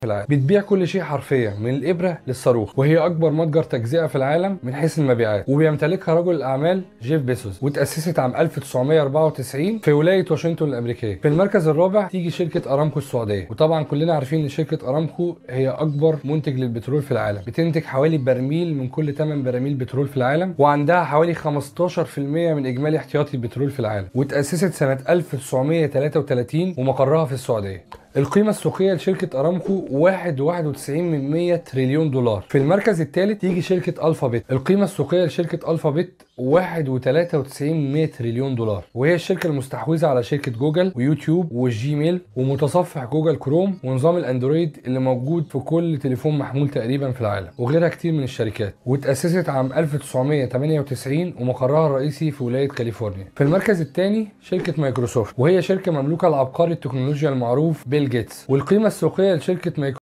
في العالم بتبيع كل شيء حرفيا من الابره للصاروخ وهي اكبر متجر تجزئه في العالم من حيث المبيعات وبيمتلكها رجل الاعمال جيف بيسوس وتاسست عام 1994 في ولايه واشنطن الامريكيه في المركز الرابع تيجي شركه ارامكو السعوديه وطبعا كلنا عارفين ان شركه ارامكو هي اكبر منتج للبترول في العالم بتنتج حوالي برميل من كل 8 براميل بترول في العالم وعندها حوالي 15% من اجمالي احتياطي البترول في العالم وتاسست سنه 1933 ومقرها في السعوديه القيمة السوقية لشركة أرامكو 1.91 من 100 تريليون دولار في المركز الثالث تيجي شركة ألفابت القيمة السوقية لشركة ألفابت 1.93 من 100 تريليون دولار وهي الشركة المستحوذة على شركة جوجل ويوتيوب والجيميل ومتصفح جوجل كروم ونظام الأندرويد اللي موجود في كل تليفون محمول تقريبا في العالم وغيرها كتير من الشركات وتأسست عام 1998 ومقرها الرئيسي في ولاية كاليفورنيا في المركز الثاني شركة مايكروسوفت وهي شركة مملوكة لعبقري التكنولوجيا المعروف بيل جيتس والقيمة السوقية لشركة مايكروسوفت